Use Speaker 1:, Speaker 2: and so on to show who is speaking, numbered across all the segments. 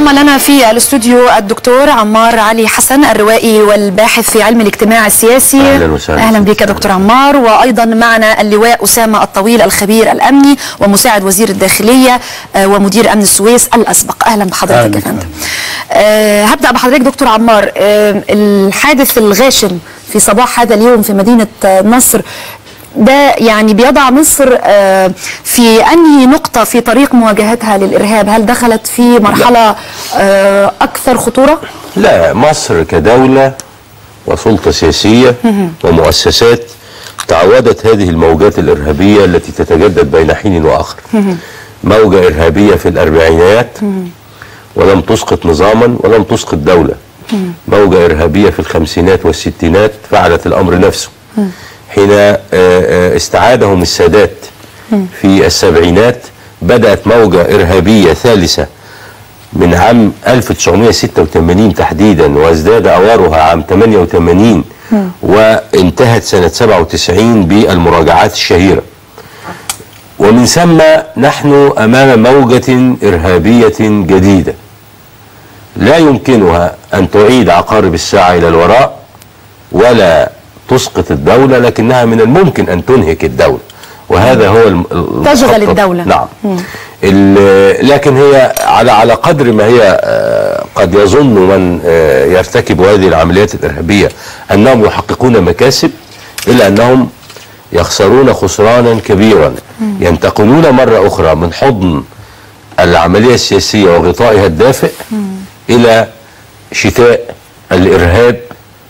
Speaker 1: انضم لنا في الاستوديو الدكتور عمار علي حسن الروائي والباحث في علم الاجتماع السياسي
Speaker 2: أهلاً وسهلاً.
Speaker 1: اهلا بك يا دكتور عمار وايضا معنا اللواء اسامه الطويل الخبير الامني ومساعد وزير الداخليه آه، ومدير امن السويس الاسبق اهلا بحضرتك
Speaker 3: أهلاً
Speaker 1: يا فندم آه، هبدا بحضرتك دكتور عمار آه، الحادث الغاشم في صباح هذا اليوم في مدينه آه، نصر ده يعني بيضع مصر آه، في انهي نقطه في طريق مواجهتها للارهاب هل دخلت في مرحله آه، اكثر خطوره
Speaker 2: لا مصر كدولة وسلطة سياسية ومؤسسات تعودت هذه الموجات الإرهابية التي تتجدد بين حين وآخر موجة إرهابية في الأربعينات ولم تسقط نظاما ولم تسقط دولة موجة إرهابية في الخمسينات والستينات فعلت الأمر نفسه حين آه، آه، استعادهم السادات في السبعينات بدأت موجة إرهابية ثالثة من عام 1986 تحديدا وازداد أوارها عام 88 وانتهت سنة 97 بالمراجعات الشهيرة ومن ثم نحن أمام موجة إرهابية جديدة لا يمكنها أن تعيد عقارب الساعة إلى الوراء ولا تسقط الدولة لكنها من الممكن أن تنهك الدولة وهذا هو الم-
Speaker 1: تشغل
Speaker 2: المخطط.
Speaker 1: الدولة.
Speaker 2: نعم ال- لكن هي على على قدر ما هي آه، قد يظن من آه، يرتكب هذه العمليات الإرهابية أنهم يحققون مكاسب إلا أنهم يخسرون خسرانا كبيرا ينتقلون مرة أخرى من حضن العملية السياسية وغطائها الدافئ إلى شتاء الإرهاب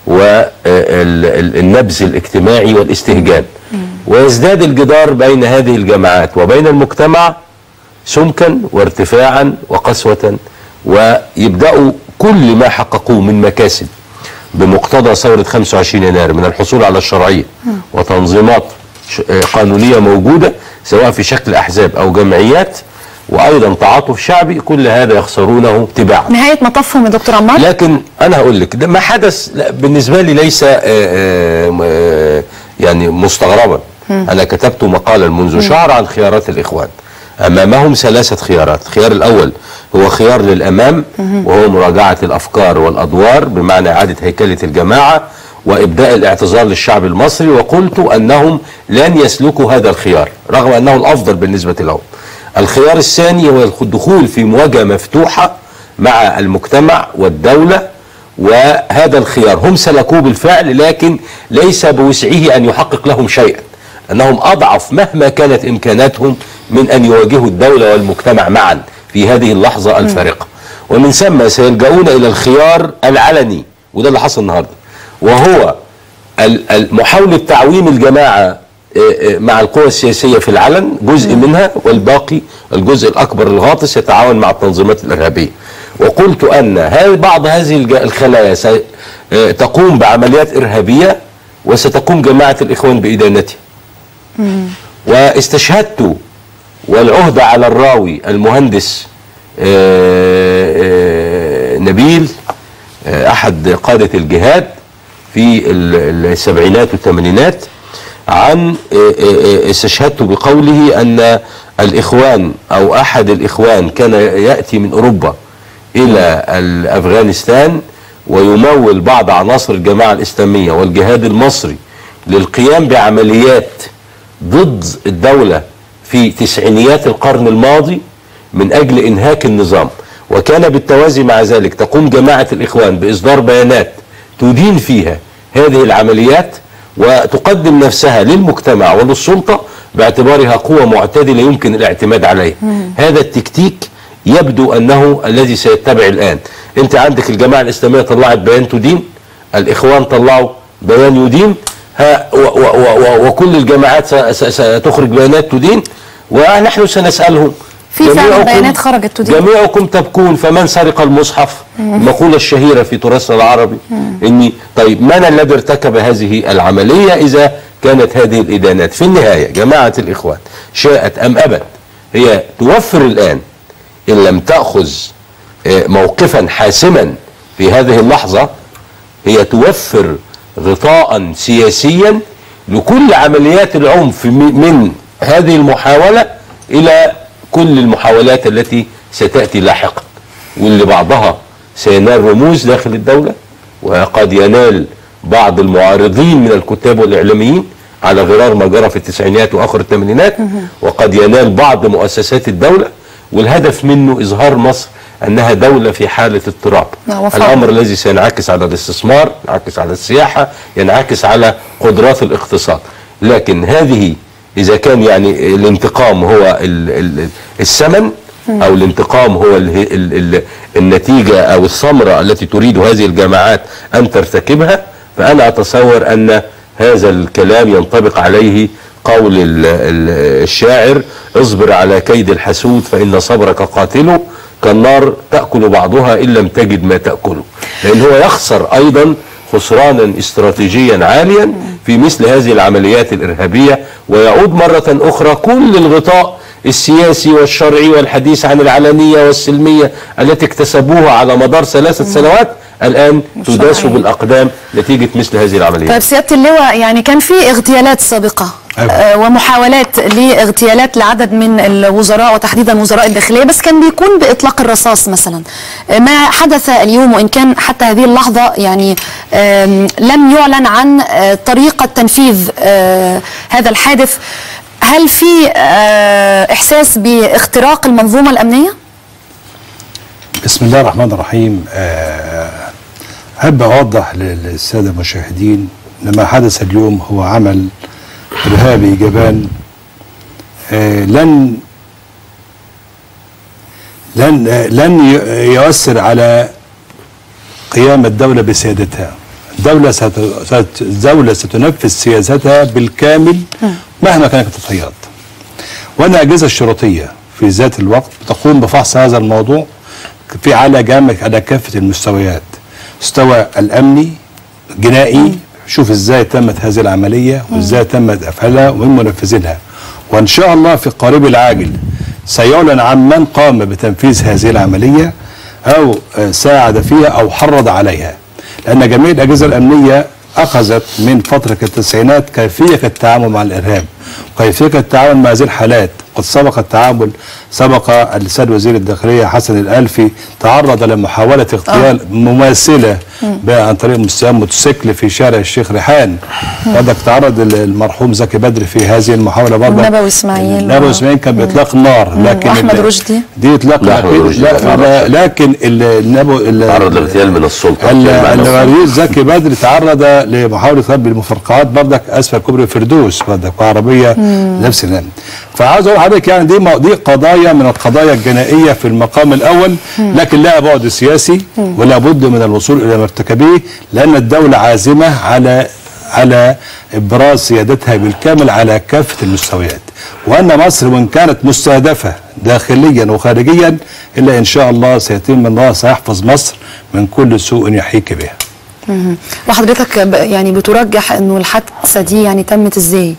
Speaker 2: والنبذ الاجتماعي والاستهجان ويزداد الجدار بين هذه الجماعات وبين المجتمع سمكا وارتفاعا وقسوة ويبدأوا كل ما حققوه من مكاسب بمقتضى ثورة 25 يناير من الحصول على الشرعية وتنظيمات ش- آه، قانونية موجودة سواء في شكل أحزاب أو جمعيات وأيضا تعاطف شعبي كل هذا يخسرونه تباعا
Speaker 1: نهايه مطفهم يا دكتور عمار
Speaker 2: لكن انا هقول لك ده ما حدث لا، بالنسبه لي ليس آه، آه، م- آه، يعني مستغربا انا كتبت مقالا منذ شهر عن خيارات الاخوان امامهم ثلاثه خيارات الخيار الاول هو خيار للامام وهو مراجعه الافكار والادوار بمعنى اعاده هيكله الجماعه وابداء الاعتذار للشعب المصري وقلت انهم لن يسلكوا هذا الخيار رغم انه الافضل بالنسبه لهم الخيار الثاني هو الدخول في مواجهه مفتوحه مع المجتمع والدولة وهذا الخيار هم سلكوه بالفعل لكن ليس بوسعه أن يحقق لهم شيئا أنهم أضعف مهما كانت إمكاناتهم من أن يواجهوا الدولة والمجتمع معا في هذه اللحظة الفارقة ومن ثم سيلجؤون إلى الخيار العلني وده اللي حصل النهاردة وهو ال- ال- محاولة تعويم الجماعة آه، آه، مع القوى السياسية في العلن جزء منها والباقي الجزء الأكبر الغاطس يتعاون مع التنظيمات الإرهابية وقلت أن هذه بعض هذه الج- الخلايا سي- آه، تقوم بعمليات إرهابية وستقوم جماعة الإخوان بإدانتها واستشهدت والعهدة على الراوي المهندس آه، آه، نبيل آه، أحد قادة الجهاد في ال- السبعينات والثمانينات عن آه، آه، آه، استشهدت بقوله أن الإخوان أو أحد الإخوان كان يأتي من أوروبا إلى ال- أفغانستان ويمول بعض عناصر الجماعة الإسلامية والجهاد المصري للقيام بعمليات ضد الدولة في تسعينيات القرن الماضي من أجل إنهاك النظام وكان بالتوازي مع ذلك تقوم جماعة الإخوان بإصدار بيانات تدين فيها هذه العمليات وتقدم نفسها للمجتمع وللسلطة باعتبارها قوة معتدلة يمكن الاعتماد عليها هذا التكتيك يبدو أنه الذي سيتبع الآن أنت عندك الجماعة الإسلامية طلعت بيان تدين الإخوان طلعوا بيان يدين ها و و و و وكل الجماعات س- س- ستخرج بيانات تدين ونحن سنسألهم
Speaker 1: في فعلا
Speaker 2: جميعكم-
Speaker 1: بيانات خرجت تدين.
Speaker 2: جميعكم تبكون فمن سرق المصحف المقولة الشهيرة في تراثنا العربي إني طيب من الذي ارتكب هذه العملية إذا كانت هذه الإدانات في النهاية جماعة الإخوان شاءت أم أبت هي توفر الآن إن لم تأخذ آه، موقفا حاسما في هذه اللحظة هي توفر غطاء سياسيا لكل عمليات العنف م- من هذه المحاولة إلى كل المحاولات التي ستأتي لاحقا واللي بعضها سينال رموز داخل الدولة وقد ينال بعض المعارضين من الكتاب والإعلاميين على غرار ما جرى في التسعينات وآخر الثمانينات وقد ينال بعض مؤسسات الدولة والهدف منه إظهار مصر أنها دولة في حالة اضطراب
Speaker 1: نعم، وفعلا.
Speaker 2: الأمر الذي سينعكس على الاستثمار ينعكس على السياحة ينعكس على قدرات الاقتصاد لكن هذه إذا كان يعني الانتقام هو ال ال الثمن أو الانتقام هو ال ال ال النتيجة أو الثمرة التي تريد هذه الجماعات أن ترتكبها فأنا أتصور أن هذا الكلام ينطبق عليه قول ال ال الشاعر اصبر على كيد الحسود فإن صبرك قاتله كالنار تأكل بعضها إن لم تجد ما تأكله لأن هو يخسر أيضا خسرانا استراتيجيا عاليا في مثل هذه العمليات الإرهابية ويعود مرة أخرى كل الغطاء السياسي والشرعي والحديث عن العلنية والسلمية التي اكتسبوها على مدار ثلاثة سنوات الآن
Speaker 1: مش
Speaker 2: تداس
Speaker 1: صحيح.
Speaker 2: بالأقدام نتيجة مثل هذه العمليات
Speaker 1: طيب سياده اللواء يعني كان في اغتيالات سابقه
Speaker 3: أيوة.
Speaker 1: آه، ومحاولات لاغتيالات لعدد من الوزراء وتحديدا وزراء الداخليه بس كان بيكون باطلاق الرصاص مثلا آه، ما حدث اليوم وان كان حتى هذه اللحظه يعني آم، لم يعلن عن آه، طريقه تنفيذ آه، هذا الحادث هل في آه، احساس باختراق المنظومه الامنيه؟
Speaker 3: بسم الله الرحمن الرحيم آه، أحب أوضح للسادة المشاهدين أن ما حدث اليوم هو عمل إرهابي جبان آه، لن لن آه، لن ي- يؤثر على قيام الدولة بسيادتها الدولة ست... ست... الدولة ستنفذ سياستها بالكامل مهما كانت التضحيات وأن الأجهزة الشرطية في ذات الوقت تقوم بفحص هذا الموضوع في على جامع على كافة المستويات مستوى الأمني جنائي شوف ازاي تمت هذه العملية وازاي تمت أفعالها ومن منفذينها وإن شاء الله في القريب العاجل سيعلن عن من قام بتنفيذ هذه العملية أو آه، ساعد فيها أو حرض عليها لأن جميع الأجهزة الأمنية أخذت من فترة التسعينات كيفية التعامل مع الإرهاب وكيفية التعامل مع هذه الحالات قد سبق التعامل سبق السيد وزير الداخلية حسن الألفي تعرض لمحاولة اغتيال مماثلة ب- عن طريق مستوى موتوسيكل في شارع الشيخ ريحان بدك تعرض ال- المرحوم زكي بدر في هذه المحاولة برضه
Speaker 1: والنبوي إسماعيل.
Speaker 3: النبوي إسماعيل كان بإطلاق النار لكن
Speaker 1: وأحمد
Speaker 3: ال-
Speaker 1: رشدي.
Speaker 3: دي إطلاق
Speaker 2: لا، أحمد
Speaker 3: لا,
Speaker 2: رشدي
Speaker 3: لا,
Speaker 2: تعرض.
Speaker 3: لا لكن ال- النبو ال-
Speaker 2: تعرض لاغتيال من السلطة
Speaker 3: ال-
Speaker 2: اغتيال مع السلطة.
Speaker 3: الرئيس زكي بدر تعرض لمحاولة ضرب المفرقعات بردك اسفل كوبري فردوس بردك وعربية نفس الكلام فعاوز اقول لحضرتك يعني دي مو- دي قضايا من القضايا الجنائية في المقام الاول لكن لها بعد سياسي ولا بد من الوصول الى مرتكبيه لان الدولة عازمة على على ابراز سيادتها بالكامل على كافة المستويات وان مصر وان كانت مستهدفة داخليا وخارجيا الا ان شاء الله سيتم الله سيحفظ مصر من كل سوء يحيك بها
Speaker 1: وحضرتك ب- يعني بترجح انه الحادثه دي يعني تمت ازاي؟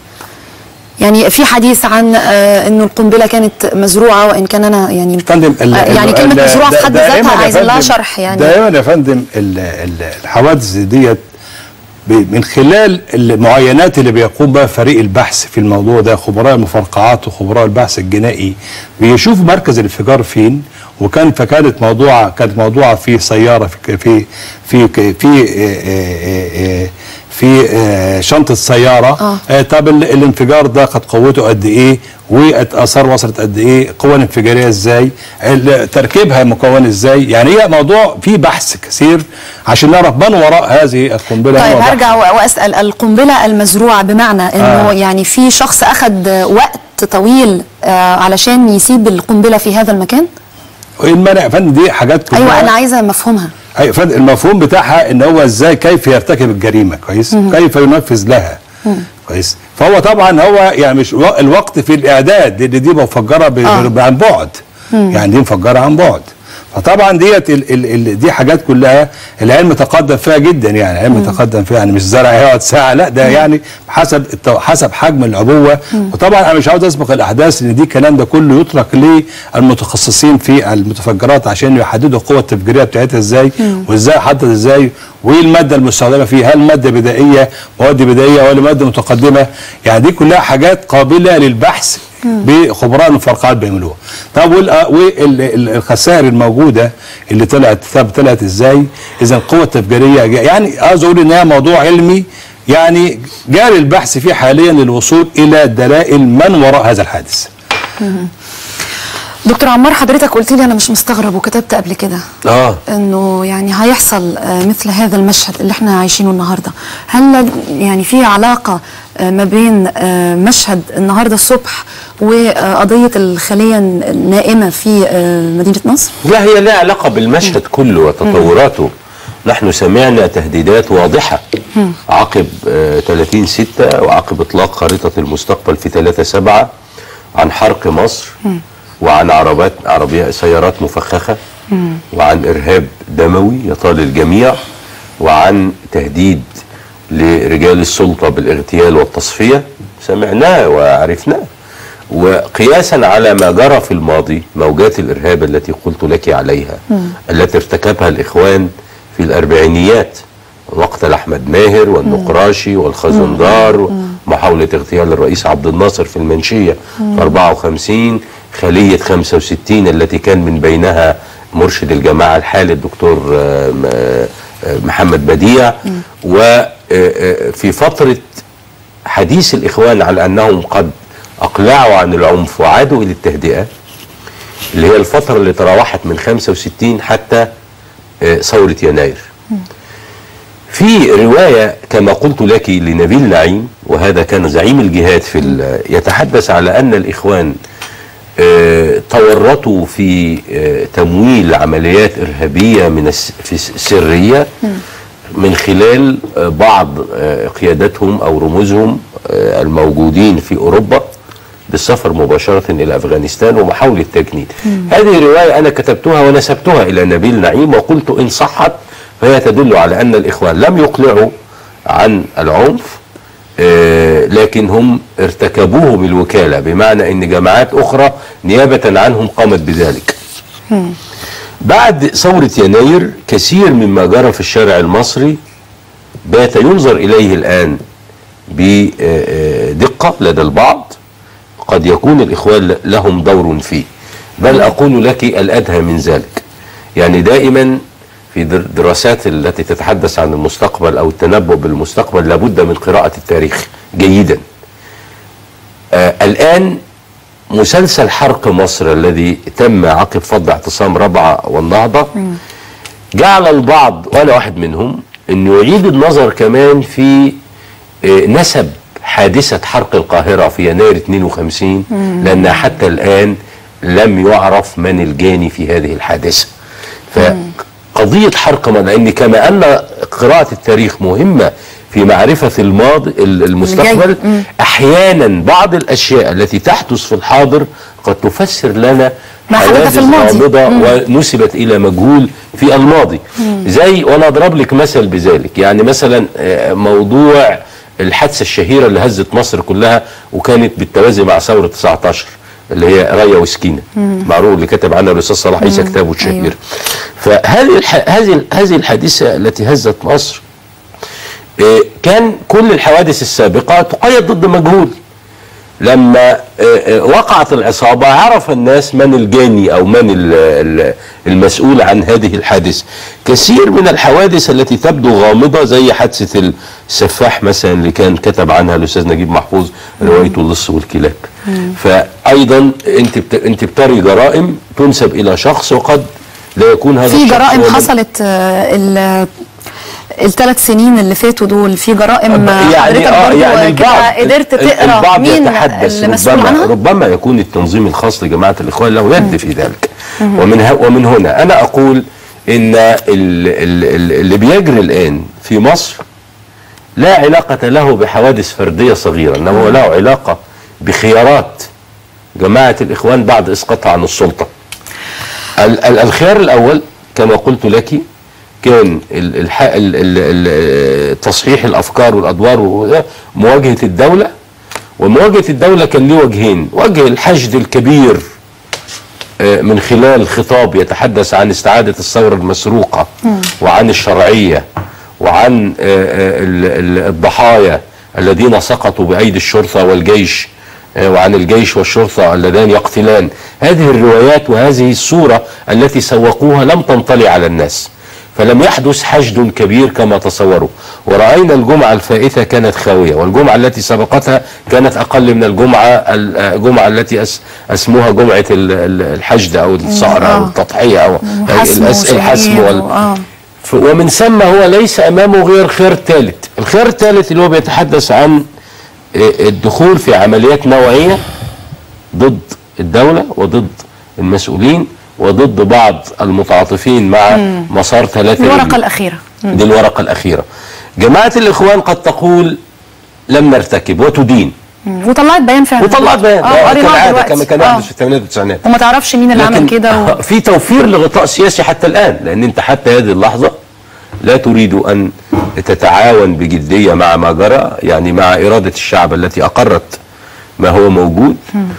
Speaker 1: يعني في حديث عن آه انه القنبله كانت مزروعه وان كان انا يعني
Speaker 3: فندم ال-
Speaker 1: آه يعني
Speaker 3: ال-
Speaker 1: كلمه
Speaker 3: ال-
Speaker 1: مزروعه في
Speaker 3: دا-
Speaker 1: حد
Speaker 3: دائماً
Speaker 1: ذاتها
Speaker 3: يا
Speaker 1: عايزه لها
Speaker 3: فندم-
Speaker 1: شرح يعني
Speaker 3: دائما يا فندم ال- ال- الحوادث ديت ب- من خلال المعاينات اللي بيقوم بها فريق البحث في الموضوع ده خبراء المفرقعات وخبراء البحث الجنائي بيشوفوا مركز الانفجار فين وكان فكانت موضوعه كانت موضوعه في سياره في في في في, في آه، آه، آه، في آه، شنطه سياره
Speaker 1: آه.
Speaker 3: آه، طب ال- الانفجار ده قد قوته قد ايه والاثار وصلت قد ايه القوه الانفجاريه ازاي ال- تركيبها مكون ازاي يعني هي موضوع فيه بحث كثير عشان نعرف من وراء هذه القنبله
Speaker 1: طيب
Speaker 3: هو بحث.
Speaker 1: هرجع و- واسال القنبله المزروعه بمعنى انه
Speaker 3: آه.
Speaker 1: يعني في شخص اخذ وقت طويل آه علشان يسيب القنبله في هذا المكان؟
Speaker 3: وايه المانع يا فندم دي حاجات كلها
Speaker 1: ايوه انا عايزه مفهومها
Speaker 3: ايوه فندم المفهوم بتاعها ان هو ازاي كيف يرتكب الجريمه كويس كيف ينفذ لها كويس فهو طبعا هو يعني مش و- الوقت في الاعداد لان دي مفجره ب-
Speaker 1: آه.
Speaker 3: ب- عن بعد يعني دي مفجره عن بعد فطبعا ديت ال ال ال دي حاجات كلها العلم تقدم فيها جدا يعني العلم تقدم فيها يعني مش زرع هيقعد ساعه لا ده يعني حسب الت- حسب حجم العبوه وطبعا انا مش عاوز اسبق الاحداث لان دي الكلام ده كله يترك للمتخصصين في المتفجرات عشان يحددوا القوه التفجيريه بتاعتها ازاي وازاي حدد ازاي وايه الماده المستخدمه فيه هل ماده بدائيه مواد بدائيه ولا ماده متقدمه يعني دي كلها حاجات قابله للبحث بخبراء المفرقعات بيعملوها طب والخسائر الموجوده اللي طلعت طب طلعت ازاي اذا القوه التفجيريه جا- يعني عاوز اقول ان هي موضوع علمي يعني جاري البحث فيه حاليا للوصول الى دلائل من وراء هذا الحادث
Speaker 1: دكتور عمار حضرتك قلت لي انا مش مستغرب وكتبت قبل كده
Speaker 2: اه
Speaker 1: انه يعني هيحصل آه، مثل هذا المشهد اللي احنا عايشينه النهارده هل يعني في علاقه آه، ما بين آه، مشهد النهارده الصبح وقضيه الخليه النائمه في آه، مدينه نصر
Speaker 2: لا هي لها علاقة بالمشهد كله وتطوراته نحن سمعنا تهديدات واضحة عقب آه، 30 ستة وعقب إطلاق خريطة المستقبل في 3 سبعة عن حرق مصر وعن عربات عربية سيارات مفخخة وعن إرهاب دموي يطال الجميع وعن تهديد لرجال السلطة بالاغتيال والتصفية سمعناه وعرفناه وقياسا على ما جرى في الماضي موجات الإرهاب التي قلت لك عليها التي ارتكبها الإخوان في الأربعينيات مقتل أحمد ماهر والنقراشي والخزندار محاولة اغتيال الرئيس عبد الناصر في المنشية في 54 خلية 65 التي كان من بينها مرشد الجماعة الحالي الدكتور آه، م- آه، محمد بديع وفي فترة حديث الإخوان عن أنهم قد أقلعوا عن العنف وعادوا إلى التهدئة اللي هي الفترة اللي تراوحت من 65 حتى آه، ثورة يناير في رواية كما قلت لك لنبيل نعيم وهذا كان زعيم الجهاد في ال- يتحدث على أن الإخوان آه، تورطوا في آه، تمويل عمليات إرهابية من الس- في الس- سرية من خلال آه، بعض آه، قيادتهم أو رموزهم آه، الموجودين في أوروبا بالسفر مباشرة إلى أفغانستان ومحاولة تجنيد هذه رواية أنا كتبتها ونسبتها إلى نبيل نعيم وقلت إن صحت فهي تدل على أن الإخوان لم يقلعوا عن العنف آه، لكن هم ارتكبوه بالوكالة بمعنى أن جماعات أخرى نيابة عنهم قامت بذلك بعد ثورة يناير كثير مما جرى في الشارع المصري بات ينظر إليه الآن بدقة لدى البعض قد يكون الإخوان لهم دور فيه بل أقول لك الأدهى من ذلك يعني دائما في در- دراسات التي تتحدث عن المستقبل أو التنبؤ بالمستقبل لابد من قراءة التاريخ جيدا آه الآن مسلسل حرق مصر الذي تم عقب فض اعتصام ربعة والنهضة جعل البعض وأنا واحد منهم أنه يعيد النظر كمان في آه، نسب حادثة حرق القاهرة في يناير 52 لأنها حتى الآن لم يعرف من الجاني في هذه الحادثة فقضية حرق ما لأن كما أن قراءة التاريخ مهمة في معرفة الماضي ال- المستقبل
Speaker 1: مم.
Speaker 2: أحيانا بعض الأشياء التي تحدث في الحاضر قد تفسر لنا
Speaker 1: ما حدث في
Speaker 2: حوادث
Speaker 1: الماضي.
Speaker 2: غامضة ونسبت إلى مجهول في الماضي زي وأنا أضرب لك مثل بذلك يعني مثلا آه، موضوع الحادثة الشهيرة اللي هزت مصر كلها وكانت بالتوازي مع ثورة 19 اللي هي راية وسكينة معروف اللي كتب عنها الأستاذ صلاح عيسى كتابه الشهير
Speaker 1: أيوة.
Speaker 2: فهذه الح... هذه هذه الحادثة التي هزت مصر آه، كان كل الحوادث السابقة تقيد ضد مجهول لما آه، آه، وقعت العصابة عرف الناس من الجاني أو من ال- ال- المسؤول عن هذه الحادثة كثير من الحوادث التي تبدو غامضة زي حادثة السفاح مثلا اللي كان كتب عنها الأستاذ نجيب محفوظ روايته اللص والكلاب فأيضا أنت بت- أنت بتري جرائم تنسب إلى شخص وقد لا يكون هذا
Speaker 1: في
Speaker 2: الشخص
Speaker 1: جرائم
Speaker 2: هو من-
Speaker 1: حصلت آه، ال- الثلاث سنين اللي فاتوا دول في جرائم آه، حضرتك
Speaker 2: آه،
Speaker 1: برضو
Speaker 2: يعني
Speaker 1: كده
Speaker 2: البعض
Speaker 1: قدرت تقرا
Speaker 2: البعض
Speaker 1: مين
Speaker 2: يتحدث
Speaker 1: اللي مسؤول
Speaker 2: ربما
Speaker 1: عنها
Speaker 2: ربما يكون التنظيم الخاص لجماعه الاخوان له يد في ذلك ومن ه- ومن هنا انا اقول ان ال- ال- ال- اللي بيجري الان في مصر لا علاقه له بحوادث فرديه صغيره انما هو له علاقه بخيارات جماعه الاخوان بعد اسقاطها عن السلطه ال- ال- الخيار الاول كما قلت لك كان ال- الح- ال- ال- ال- تصحيح الافكار والادوار وده مواجهه الدوله ومواجهه الدوله كان ليه وجهين وجه الحشد الكبير آه، من خلال خطاب يتحدث عن استعاده الثوره المسروقه وعن الشرعيه وعن آه، آه، ال- ال- الضحايا الذين سقطوا بايدي الشرطه والجيش آه، وعن الجيش والشرطة اللذان يقتلان هذه الروايات وهذه الصورة التي سوقوها لم تنطلي على الناس فلم يحدث حشد كبير كما تصوروا ورأينا الجمعة الفائتة كانت خاوية والجمعة التي سبقتها كانت أقل من الجمعة الجمعة التي أس أسموها جمعة ال- ال- الحشد أو الصقر أو
Speaker 1: آه.
Speaker 2: التضحية أو
Speaker 1: حسم
Speaker 2: الأس- الحسم
Speaker 1: وشهيد
Speaker 2: وال...
Speaker 1: و- آه.
Speaker 2: ف- ومن ثم هو ليس امامه غير خير ثالث الخير الثالث اللي هو بيتحدث عن آه، الدخول في عمليات نوعيه ضد الدوله وضد المسؤولين وضد بعض المتعاطفين مع مسار ثلاثة
Speaker 1: الورقة
Speaker 2: يوليو.
Speaker 1: الأخيرة
Speaker 2: دي الورقة الأخيرة جماعة الإخوان قد تقول لم نرتكب وتدين
Speaker 1: مم. وطلعت بيان فعلا
Speaker 2: وطلعت بيان
Speaker 1: اه
Speaker 2: آه،
Speaker 1: قريناه
Speaker 2: كالعادة
Speaker 1: دلوقتي.
Speaker 2: كما كان
Speaker 1: آه.
Speaker 2: يحدث في الثمانينات والتسعينات
Speaker 1: وما تعرفش مين اللي عمل كده و...
Speaker 2: في توفير لغطاء سياسي حتى الآن لأن أنت حتى هذه اللحظة لا تريد أن تتعاون بجدية مع ما جرى يعني مع إرادة الشعب التي أقرت ما هو موجود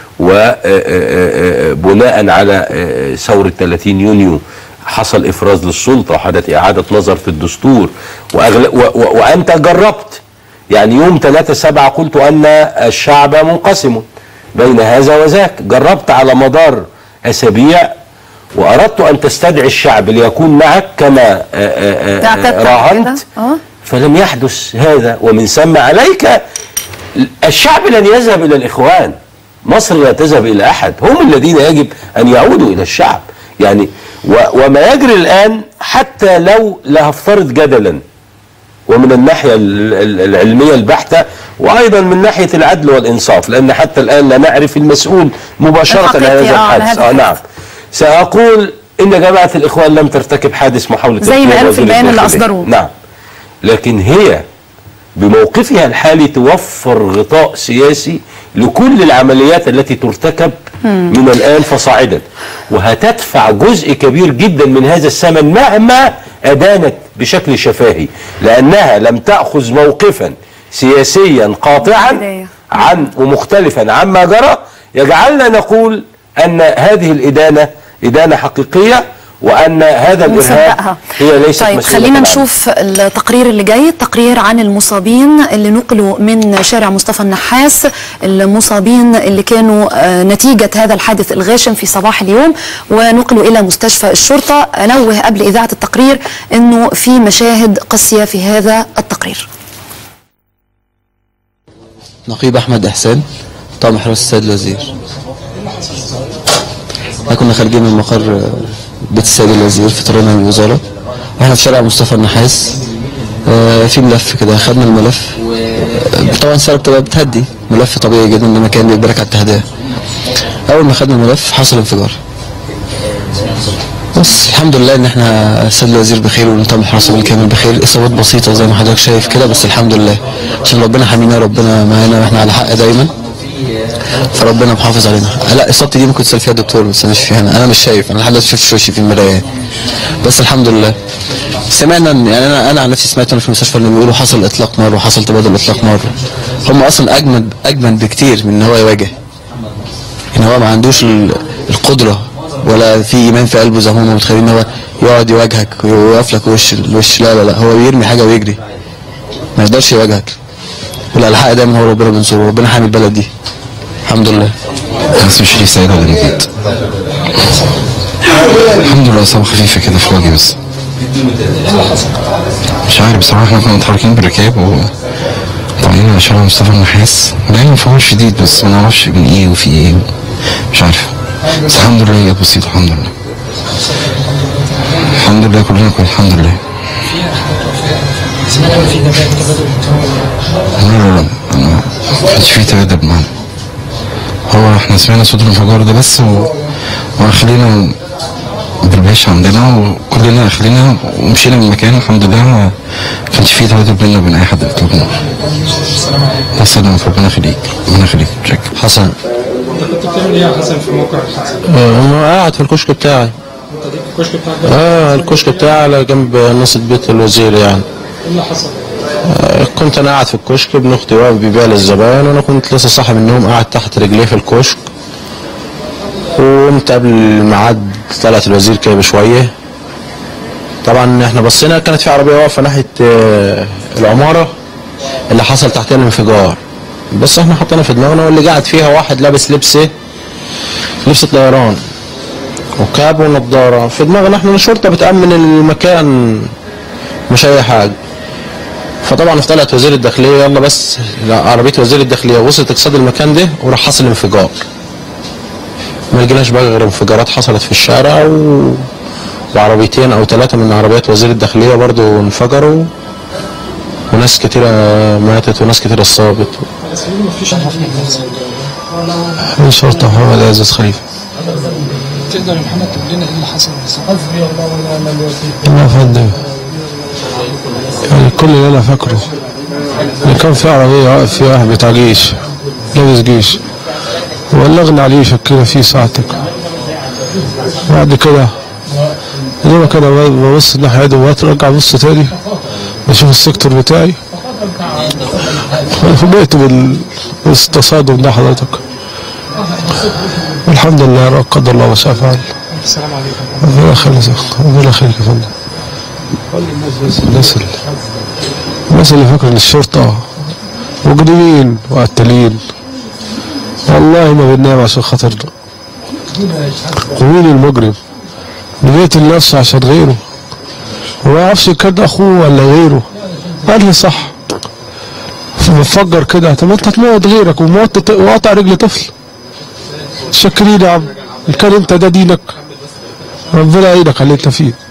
Speaker 2: وبناء على آه، ثورة 30 يونيو حصل إفراز للسلطة وحدث إعادة نظر في الدستور وأغل... و... و... وأنت جربت يعني يوم 3 7 قلت أن الشعب منقسم بين هذا وذاك جربت على مدار أسابيع وأردت أن تستدعي الشعب ليكون معك كما آه، آه، آه،
Speaker 1: اعتدت على
Speaker 2: راهنت
Speaker 1: كده. آه.
Speaker 2: فلم يحدث هذا ومن ثم عليك الشعب لن يذهب إلى الإخوان مصر لا تذهب إلى أحد هم الذين يجب أن يعودوا إلى الشعب يعني و وما يجري الآن حتى لو لا هفترض جدلا ومن الناحية ال- ال- العلمية البحتة وأيضا من ناحية العدل والإنصاف لأن حتى الآن لا نعرف المسؤول مباشرة عن
Speaker 1: الحقيقي،
Speaker 2: هذا
Speaker 1: آه، عن
Speaker 2: الحادث
Speaker 1: هذا
Speaker 2: آه
Speaker 1: الحادث.
Speaker 2: نعم سأقول إن جماعة الإخوان لم ترتكب حادث محاولة
Speaker 1: زي ما
Speaker 2: اغتيال
Speaker 1: قالوا في
Speaker 2: وزير
Speaker 1: البيان اللي
Speaker 2: الداخلية.
Speaker 1: أصدروه.
Speaker 2: نعم لكن هي بموقفها الحالي توفر غطاء سياسي لكل العمليات التي ترتكب من الآن فصاعدا وهتدفع جزء كبير جدا من هذا الثمن مهما أدانت بشكل شفاهي لأنها لم تأخذ موقفا سياسيا قاطعا
Speaker 1: البداية.
Speaker 2: عن ومختلفا عما جرى يجعلنا نقول أن هذه الإدانة إدانة حقيقية وأن هذا الإرهاب
Speaker 1: ونصدقها
Speaker 2: هي ليست
Speaker 1: طيب
Speaker 2: مسؤولة
Speaker 1: خلينا
Speaker 2: عن-
Speaker 1: نشوف التقرير اللي جاي التقرير عن المصابين اللي نقلوا من شارع مصطفى النحاس المصابين اللي كانوا آه، نتيجة هذا الحادث الغاشم في صباح اليوم ونقلوا إلى مستشفى الشرطة أنوه قبل إذاعة التقرير أنه في مشاهد قاسية في هذا التقرير
Speaker 4: نقيب احمد احسان طاقم حراسه السيد الوزير احنا كنا خارجين من مقر آه، بيت السيد الوزير في طريقنا للوزاره واحنا في شارع مصطفى النحاس آه، في ملف كده خدنا الملف آه، طبعا السيارة بتبقى بتهدي ملف طبيعي جدا ان مكان بيجبرك على التهدئه اول ما خدنا الملف حصل انفجار بس الحمد لله ان احنا السيد الوزير بخير ونظام الحراسه بالكامل بخير اصابات بسيطه زي ما حضرتك شايف كده بس الحمد لله عشان ربنا حامينا ربنا معانا واحنا على حق دايما فربنا محافظ علينا لا اصابتي دي ممكن تسال فيها الدكتور بس انا مش فيها انا انا مش شايف انا لحد دلوقتي شفتش وشي في المرايه بس الحمد لله سمعنا إن- يعني انا انا عن نفسي سمعت وانا في المستشفى انه بيقولوا حصل اطلاق نار وحصل تبادل اطلاق نار هم اصلا اجمد اجمد بكتير من ان هو يواجه ان هو ما عندوش ال- القدره ولا في ايمان في قلبه زي ما هم متخيلين ان هو يقعد يواجهك ويقف لك وش الوش لا لا لا هو بيرمي حاجه ويجري ما يقدرش يواجهك ولا الحق دايما هو ربنا بينصره ربنا حامي البلد دي الحمد لله
Speaker 5: اسمي شريف سيد عبد المجيد الحمد لله اصابه خفيفه كده في الوجه بس مش عارف بصراحه احنا كنا متحركين بالركاب و طالعين على شارع مصطفى النحاس لقينا انفجار شديد بس ما نعرفش من ايه وفي ايه مش عارف بس الحمد لله هي بسيطه الحمد لله الحمد لله كلنا كويس الحمد لله لا لا لا أنا ما كانش في تبادل معانا هو احنا سمعنا صوت الانفجار ده بس و... واخلينا بالباشا عندنا وكلنا اخلينا ومشينا من المكان الحمد لله ما كانش فيه تبادل بيننا وبين اي حد اطلاقا الله يسلمك ربنا يخليك ربنا يخليك شكرا
Speaker 4: حسن
Speaker 6: كنت بتعمل ايه يا حسن في موقع الحادثه؟
Speaker 7: انا قاعد في الكشك بتاعي
Speaker 6: انت دي الكشك بتاعك ده
Speaker 7: اه الكشك بتاعي على جنب نص بيت الوزير يعني
Speaker 6: ايه اللي حصل؟
Speaker 7: آه كنت انا قاعد في الكشك ابن اختي واقف بيبيع للزبائن وانا كنت لسه صاحي من النوم قاعد تحت رجليه في الكشك وقمت قبل الميعاد طلعت الوزير كده بشويه طبعا احنا بصينا كانت في عربيه واقفه ناحيه آه العماره اللي حصل تحتها الانفجار بس احنا حطينا في دماغنا واللي قاعد فيها واحد لابس لبس ايه لبس طيران وكاب ونضاره في دماغنا احنا الشرطه بتامن المكان مش اي حاجه فطبعا طلعت وزير الداخليه يلا بس لا، عربيه وزير الداخليه وصلت اقصاد المكان ده وراح حصل انفجار ما لقيناش بقى غير انفجارات حصلت في الشارع و... وعربيتين او ثلاثه من عربيات وزير الداخليه برضو انفجروا وناس كتيرة ماتت وناس كتيرة اتصابت
Speaker 6: بس ليه مفيش حد
Speaker 7: الشرطة محمد عزيز خليفة
Speaker 6: تقدر يا محمد تقول لنا ايه اللي حصل بالظبط؟ حسبي الله ونعم الوكيل
Speaker 8: الله يا فندم يعني كل اللي انا فاكره اللي كان في عربية واقف فيها واحد بتاع جيش لابس جيش وبلغنا عليه شكينا فيه ساعتك بعد كده لما كده ببص الناحية دي وارجع ابص تاني بشوف السيكتور بتاعي فوجئت بال- بالتصادم ده حضرتك الحمد لله لا قدر الله ما شاء فعل
Speaker 6: السلام عليكم
Speaker 8: ربنا يخليك ربنا يخليك يا فندم الناس اللي الناس اللي فاكرة ان الشرطة مجرمين وقتالين والله ما بننام عشان خاطرنا ومين المجرم اللي بيقتل نفسه عشان غيره وما يعرفش كان ده اخوه ولا غيره قال لي صح بفكر كده طب انت تموت غيرك وموت وقطع رجل طفل شاكرين يا عم ان كان انت ده دينك ربنا يعينك على اللي انت فيه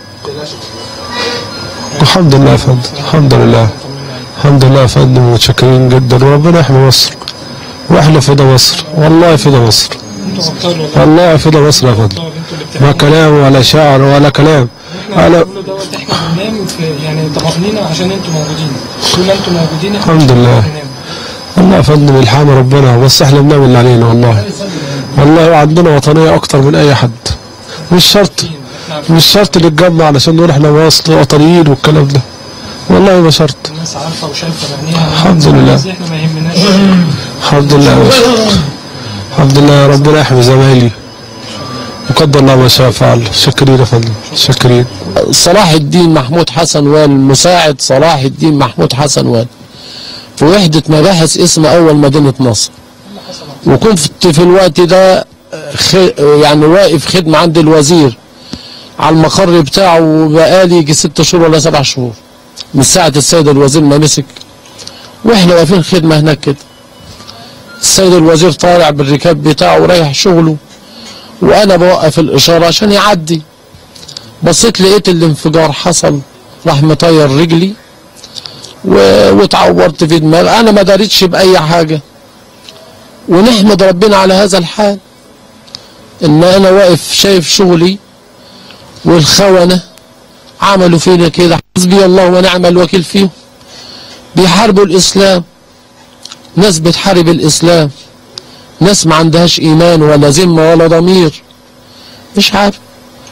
Speaker 8: الحمد لله يا فندم الحمد لله الحمد لله يا فندم متشكرين جدا وربنا يحمي مصر واحنا فدا مصر والله فدا مصر
Speaker 6: انتوا ابطال والله
Speaker 8: والله فدا مصر يا فندم
Speaker 6: انتوا اللي
Speaker 8: ما
Speaker 6: بتعملوا
Speaker 8: كلام ولا شعر ولا كلام
Speaker 6: احنا
Speaker 8: انا
Speaker 6: بنقول دوت احنا بننام في يعني طمأنينة عشان انتوا موجودين طول ما انتوا موجودين احنا
Speaker 8: الحمد
Speaker 6: مش
Speaker 8: لله.
Speaker 6: هننام.
Speaker 8: والله يا فندم الحام ربنا بس احنا بنعمل اللي علينا والله والله عندنا وطنية اكتر من اي حد مش شرط مش شرط نتجمع علشان نقول احنا وسط وطنيين والكلام ده والله ما شرط
Speaker 6: الناس عارفة وشايفة بعينيها
Speaker 8: الحمد لله.
Speaker 6: بس احنا ما يهمناش
Speaker 8: الحمد لله ما شاء الله. الحمد لله ربنا يحمي زمايلي وقدر الله ما شاء فعل شكرين يا فندم شكرين
Speaker 9: صلاح الدين محمود حسن وال مساعد صلاح الدين محمود حسن وال في وحدة مباحث اسم أول مدينة نصر وكنت في الوقت ده خ... يعني واقف خدمة عند الوزير على المقر بتاعه بقالي يجي ست شهور ولا سبع شهور من ساعة السيد الوزير ما مسك واحنا واقفين خدمة هناك كده السيد الوزير طالع بالركاب بتاعه ورايح شغله وانا بوقف الاشارة عشان يعدي بصيت لقيت الانفجار حصل راح مطير رجلي و... واتعورت في دماغي انا ما داريتش باي حاجه ونحمد ربنا على هذا الحال ان انا واقف شايف شغلي والخونه عملوا فينا كده حسبي الله ونعم الوكيل فيهم بيحاربوا الاسلام ناس بتحارب الاسلام ناس ما عندهاش ايمان ولا ذمه ولا ضمير مش عارف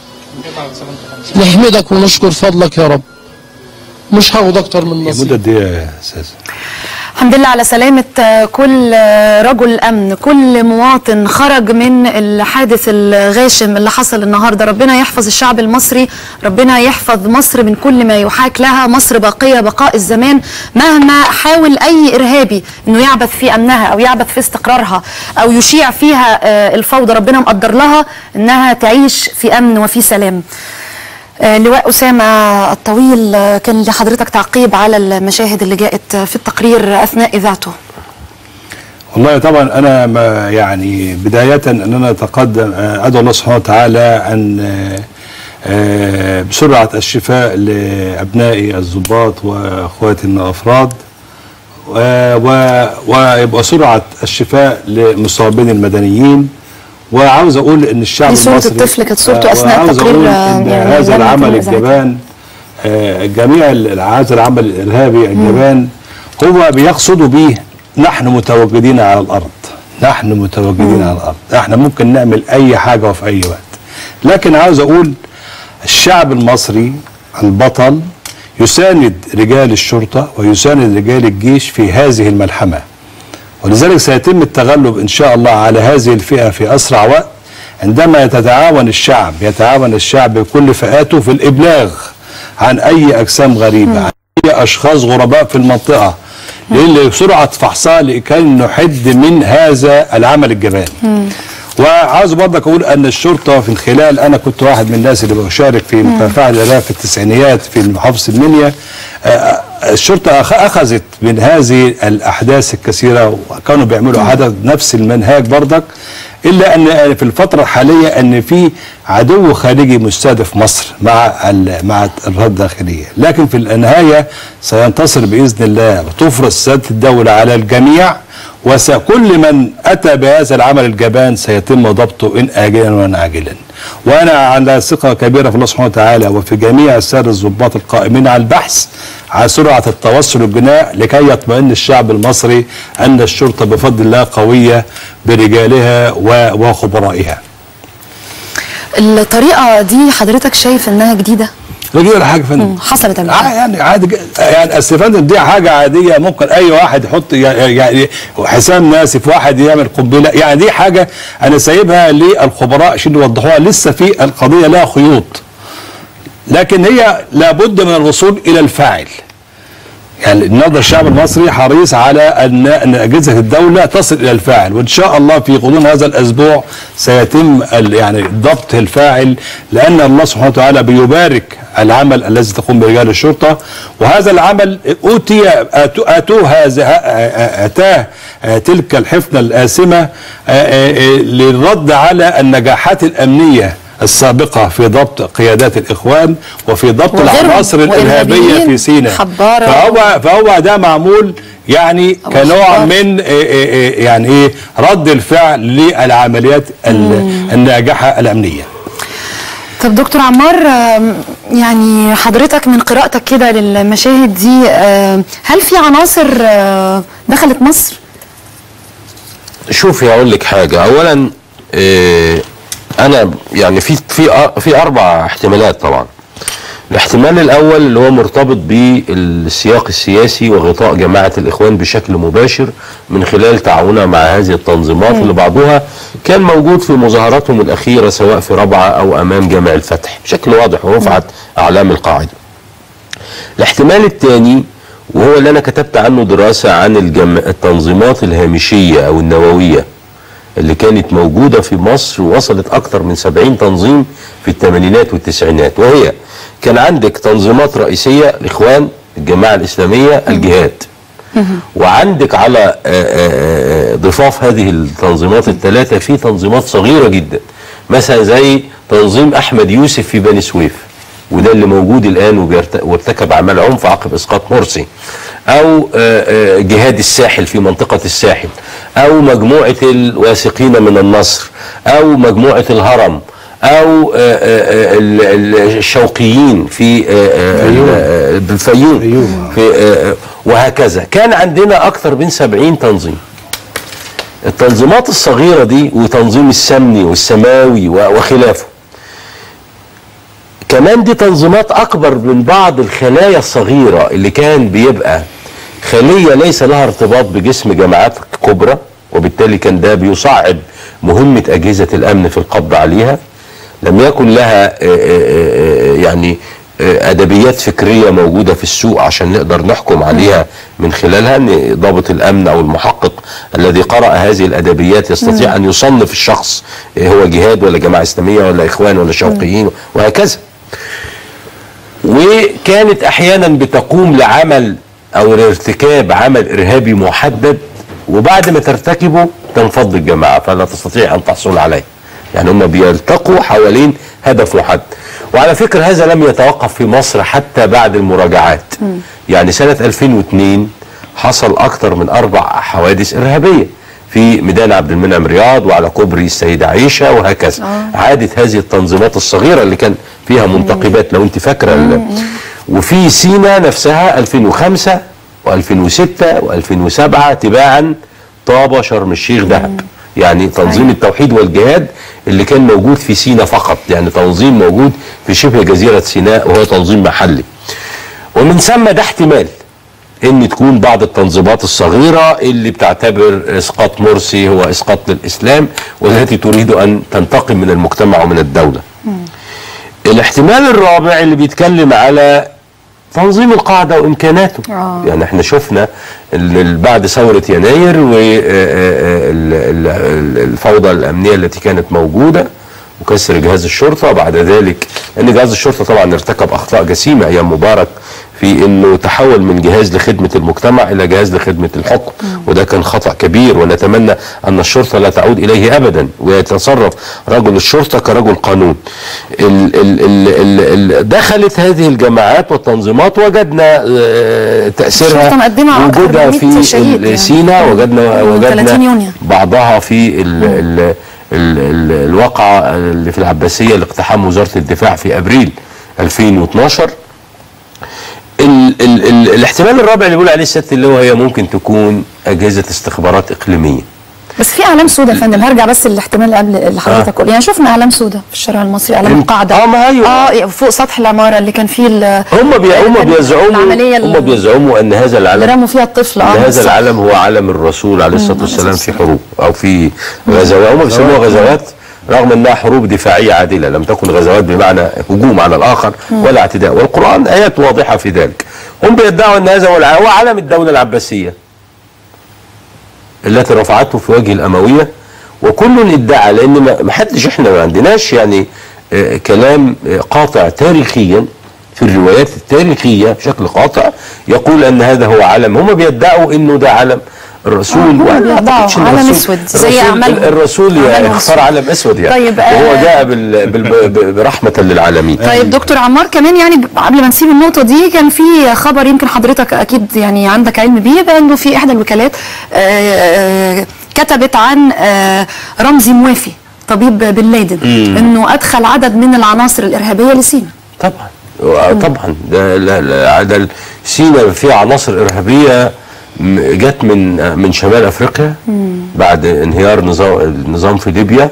Speaker 9: نحمدك ونشكر فضلك يا رب مش هاخد اكتر من
Speaker 3: المدة
Speaker 9: نصيب
Speaker 3: دي يا استاذ
Speaker 1: الحمد لله على سلامة آه، كل آه، رجل أمن كل مواطن خرج من الحادث الغاشم اللي حصل النهاردة ربنا يحفظ الشعب المصري ربنا يحفظ مصر من كل ما يحاك لها مصر باقية بقاء الزمان مهما حاول أي إرهابي أنه يعبث في أمنها أو يعبث في استقرارها أو يشيع فيها آه، الفوضى ربنا مقدر لها أنها تعيش في أمن وفي سلام آه، لواء أسامة الطويل آه، كان لحضرتك تعقيب على المشاهد اللي جاءت في التقرير أثناء إذاعته
Speaker 3: والله طبعا انا ما يعني بدايه ان انا اتقدم آه، ادعو الله سبحانه وتعالى ان آه، آه، بسرعه الشفاء لابنائي الضباط واخواتي من الافراد و- و- ويبقى سرعه الشفاء لمصابين المدنيين وعاوز اقول ان الشعب
Speaker 1: دي صورة
Speaker 3: المصري
Speaker 1: الطفل كانت صورته
Speaker 3: آه،
Speaker 1: أثناء
Speaker 3: وعاوز
Speaker 1: التقرير،
Speaker 3: أقول
Speaker 1: آه،
Speaker 3: إن
Speaker 1: يعني
Speaker 3: هذا
Speaker 1: لم
Speaker 3: العمل
Speaker 1: يكن إذاعة.
Speaker 3: الجبان آه، جميع ال- هذا العمل الارهابي الجبان هو بيقصدوا به نحن متواجدين على الارض نحن متواجدين على الارض احنا ممكن نعمل اي حاجه وفي اي وقت لكن عاوز اقول الشعب المصري البطل يساند رجال الشرطه ويساند رجال الجيش في هذه الملحمه ولذلك سيتم التغلب ان شاء الله على هذه الفئه في اسرع وقت عندما يتعاون الشعب يتعاون الشعب بكل فئاته في الابلاغ عن اي اجسام غريبه عن اي اشخاص غرباء في المنطقه لسرعه فحصها لكي نحد من هذا العمل الجبان وعاوز برضك اقول ان الشرطه في خلال انا كنت واحد من الناس اللي بشارك في مكافحه الارهاب في التسعينيات في محافظه المنيا آه، الشرطه أخ- اخذت من هذه الاحداث الكثيره وكانوا بيعملوا حدث نفس المنهاج برضك الا ان في الفتره الحاليه ان في عدو خارجي مستهدف مصر مع ال- مع الارهاب الداخليه لكن في النهايه سينتصر باذن الله وتفرض سياده الدوله على الجميع وكل من اتى بهذا العمل الجبان سيتم ضبطه ان اجلا وان عاجلا وانا على ثقه كبيره في الله سبحانه وتعالى وفي جميع الساده الضباط القائمين على البحث على سرعه التوصل الجناء لكي يطمئن الشعب المصري ان الشرطه بفضل الله قويه برجالها و- وخبرائها.
Speaker 1: الطريقه دي حضرتك شايف انها جديده
Speaker 3: دي ولا حاجه يا فندم
Speaker 1: مم، حصلت قبل
Speaker 3: آه
Speaker 1: كده
Speaker 3: يعني عادي جدا. يعني اصل يا فندم دي حاجه عاديه ممكن اي واحد يحط يعني حسام ناسف واحد يعمل قنبله يعني دي حاجه انا سايبها للخبراء عشان يوضحوها لسه في القضيه لها خيوط لكن هي لابد من الوصول الى الفاعل يعني النهارده الشعب المصري حريص على ان ان اجهزه الدوله تصل الى الفاعل وان شاء الله في غضون هذا الاسبوع سيتم ال- يعني ضبط الفاعل لان الله سبحانه وتعالى بيبارك العمل الذي تقوم برجال الشرطه وهذا العمل اوتي آتو- اتوه هذا اتاه آه، تلك الحفنه الآثمة آه، آه، آه، للرد على النجاحات الأمنية السابقة في ضبط قيادات الإخوان وفي ضبط
Speaker 1: وغيرهم
Speaker 3: العناصر الإرهابية
Speaker 1: وإرهابيين
Speaker 3: في سيناء
Speaker 1: حبارة.
Speaker 3: فهو فهو ده معمول يعني كنوع
Speaker 1: أخبار.
Speaker 3: من آه، آه، آه، يعني ايه رد الفعل للعمليات ال- الناجحة الأمنية
Speaker 1: طب دكتور عمار آم، يعني حضرتك من قراءتك كده للمشاهد دي آم، هل في عناصر آه، دخلت مصر؟
Speaker 2: شوفي هقول لك حاجه اولا آه، انا يعني في في أ- في اربع احتمالات طبعا الاحتمال الاول اللي هو مرتبط بالسياق السياسي وغطاء جماعه الاخوان بشكل مباشر من خلال تعاونها مع هذه التنظيمات اللي بعضها كان موجود في مظاهراتهم الاخيره سواء في رابعه او امام جامع الفتح بشكل واضح ورفعت اعلام القاعده الاحتمال الثاني وهو اللي انا كتبت عنه دراسه عن الجم... التنظيمات الهامشيه او النوويه اللي كانت موجوده في مصر ووصلت اكثر من 70 تنظيم في الثمانينات والتسعينات وهي كان عندك تنظيمات رئيسيه الاخوان الجماعه الاسلاميه الجهاد وعندك على آه، آه، آه، ضفاف هذه التنظيمات الثلاثه في تنظيمات صغيره جدا مثلا زي تنظيم احمد يوسف في بني سويف وده اللي موجود الان وبيرت- وارتكب اعمال عنف عقب اسقاط مرسي او آه، آه، جهاد الساحل في منطقه الساحل او مجموعه الواثقين من النصر او مجموعه الهرم او آه، آه، آه، ال- ال- الشوقيين في آه، آه، ال- آه، بالفيوم في آه، آه، وهكذا كان عندنا اكثر من 70 تنظيم التنظيمات الصغيره دي وتنظيم السمني والسماوي و- وخلافه كمان دي تنظيمات اكبر من بعض الخلايا الصغيره اللي كان بيبقى خليه ليس لها ارتباط بجسم جماعات كبرى وبالتالي كان ده بيصعب مهمه اجهزه الامن في القبض عليها لم يكن لها آه، آه، آه، يعني آه، ادبيات فكريه موجوده في السوق عشان نقدر نحكم عليها من خلالها ان ضابط الامن او المحقق الذي قرأ هذه الادبيات يستطيع ان يصنف الشخص آه، هو جهاد ولا جماعه اسلاميه ولا اخوان ولا شوقيين وهكذا وكانت احيانا بتقوم لعمل او لارتكاب عمل ارهابي محدد وبعد ما ترتكبه تنفض الجماعه فلا تستطيع ان تحصل عليه يعني هم بيلتقوا حوالين هدف محدد وعلى فكره هذا لم يتوقف في مصر حتى بعد المراجعات يعني سنه 2002 حصل اكثر من اربع حوادث ارهابيه في ميدان عبد المنعم رياض وعلى كوبري السيدة عائشة وهكذا عادت هذه التنظيمات الصغيرة اللي كان فيها منتقبات لو انت فاكرة ال- وفي سينا نفسها 2005 و2006 و2007 تباعا طابة شرم الشيخ دهب يعني تنظيم التوحيد والجهاد اللي كان موجود في سينا فقط يعني تنظيم موجود في شبه جزيرة سيناء وهو تنظيم محلي ومن ثم ده احتمال ان تكون بعض التنظيمات الصغيره اللي بتعتبر اسقاط مرسي هو اسقاط للاسلام والتي تريد ان تنتقم من المجتمع ومن الدوله. الاحتمال الرابع اللي بيتكلم على تنظيم القاعده وامكاناته
Speaker 1: آه.
Speaker 2: يعني احنا شفنا ال- ال- بعد ثوره يناير والفوضى الامنيه التي كانت موجوده وكسر جهاز الشرطه بعد ذلك ان جهاز الشرطه طبعا ارتكب اخطاء جسيمه ايام مبارك في انه تحول من جهاز لخدمه المجتمع الى جهاز لخدمه الحكم وده كان خطا كبير ونتمنى ان الشرطه لا تعود اليه ابدا ويتصرف رجل الشرطه كرجل قانون ال ال ال ال ال دخلت هذه الجماعات والتنظيمات وجدنا آه، تاثيرها
Speaker 1: الشرطة مقدمة
Speaker 2: وجودها
Speaker 1: 400
Speaker 2: في
Speaker 1: شهيد
Speaker 2: ال-
Speaker 1: يعني.
Speaker 2: سينا وجدنا
Speaker 1: من 30
Speaker 2: وجدنا
Speaker 1: يونيو.
Speaker 2: بعضها في ال ال ال ال الواقعة اللي في العباسية لاقتحام وزارة الدفاع في أبريل 2012 ال ال ال الاحتمال الرابع اللي بيقول عليه الست اللي هو هي ممكن تكون أجهزة استخبارات إقليمية
Speaker 1: بس في اعلام سوداء يا فندم هرجع بس للاحتمال اللي قبل اللي حضرتك قلت يعني شفنا اعلام سوداء في الشارع المصري اعلام
Speaker 2: انت-
Speaker 1: القاعده
Speaker 2: اه ما ايوه
Speaker 1: اه فوق سطح العماره اللي كان فيه ال-
Speaker 2: هم بي هم
Speaker 1: ال-
Speaker 2: بيزعموا
Speaker 1: العمليه
Speaker 2: هم
Speaker 1: اللي
Speaker 2: بيزعموا أن هذا
Speaker 1: اللي
Speaker 2: العالم
Speaker 1: رموا فيها الطفل
Speaker 2: ان
Speaker 1: اه
Speaker 2: هذا
Speaker 1: بالظبط.
Speaker 2: العالم هو علم الرسول عليه الصلاه
Speaker 1: عليه
Speaker 2: والسلام في
Speaker 1: الصلاة
Speaker 2: حروب او في غزوات هم بيسموها غزوات رغم انها حروب دفاعيه عادله لم تكن غزوات بمعنى هجوم على الاخر ولا اعتداء والقران ايات واضحه في ذلك هم بيدعوا ان هذا هو الع- هو علم الدوله العباسيه التي رفعته في وجه الامويه وكل ادعى لان ما ما حدش احنا ما عندناش يعني آه، كلام آه، قاطع تاريخيا في الروايات التاريخيه بشكل قاطع يقول ان هذا هو علم هم بيدعوا انه ده علم الرسول
Speaker 1: هم
Speaker 2: وأنا ما
Speaker 1: بيدعوا
Speaker 2: أعتقدش إن
Speaker 1: علم
Speaker 2: الرسول-
Speaker 1: أسود زي
Speaker 2: الرسول-
Speaker 1: أعمالهم.
Speaker 2: الرسول
Speaker 1: أعمالهم
Speaker 2: اختار
Speaker 1: أسود.
Speaker 2: علم اسود يعني
Speaker 1: طيب،
Speaker 2: وهو
Speaker 1: آه،
Speaker 2: جاء بال... بال... ب- برحمه للعالمين
Speaker 1: طيب دكتور عمار كمان يعني قبل ما نسيب النقطه دي كان في خبر يمكن حضرتك اكيد يعني عندك علم بيه بانه في احدى الوكالات آه، آه، كتبت عن آه، رمزي موافي طبيب بن لادن انه ادخل عدد من العناصر الارهابيه لسينا
Speaker 2: طبعا طبعا ده لا لا ده سينا فيها عناصر ارهابيه م- جت من من شمال افريقيا بعد انهيار نظام النظام في ليبيا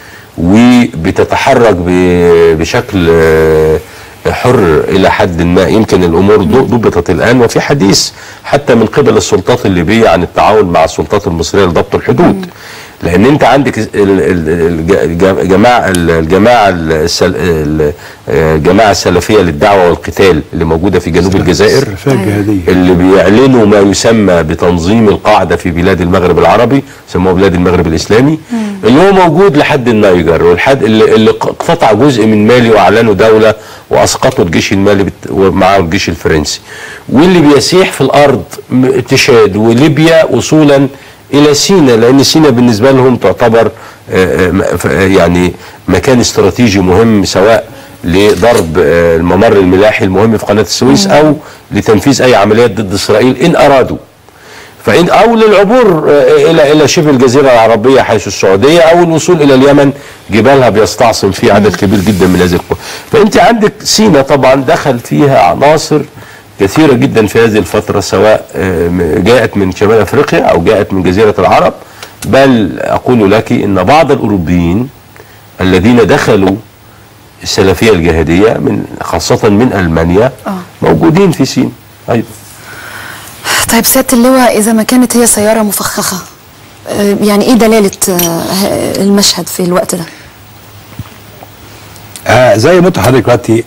Speaker 2: وبتتحرك ب- بشكل آه، حر الى حد ما يمكن الامور ض- ضبطت الان وفي حديث حتى من قبل السلطات الليبيه عن التعاون مع السلطات المصريه لضبط الحدود لان انت عندك ال- ال- الج- الج- الجماعه الجماعه السل- ال- الجماعه السلفيه للدعوه والقتال اللي موجوده في جنوب الجزائر
Speaker 3: السلفية الجهادية
Speaker 2: اللي بيعلنوا ما يسمى بتنظيم القاعده في بلاد المغرب العربي سموه بلاد المغرب الاسلامي اللي هو موجود لحد النيجر والحد اللي, اللي اقتطع جزء من مالي واعلنوا دوله واسقطوا الجيش المالي بت- ومعه الجيش الفرنسي واللي بيسيح في الارض م- تشاد وليبيا وصولا الى سينا لان سينا بالنسبه لهم تعتبر آه، آه، م- ف- آه، يعني مكان استراتيجي مهم سواء لضرب آه، الممر الملاحي المهم في قناه السويس او لتنفيذ اي عمليات ضد اسرائيل ان ارادوا فإن أو للعبور آه، إلى إلى شبه الجزيرة العربية حيث السعودية أو الوصول إلى اليمن جبالها بيستعصم فيه عدد كبير جدا من هذه القوى فأنت عندك سينا طبعا دخل فيها عناصر كثيرة جدا في هذه الفترة سواء آه، م- جاءت من شمال أفريقيا أو جاءت من جزيرة العرب بل أقول لك إن بعض الأوروبيين الذين دخلوا السلفية الجهادية من خاصة من ألمانيا موجودين في سينا أيضا
Speaker 1: طيب سياده اللواء اذا ما كانت هي سياره مفخخه آه، يعني ايه دلاله آه، المشهد في الوقت ده
Speaker 3: آه زي ما قلت لحضرتك دلوقتي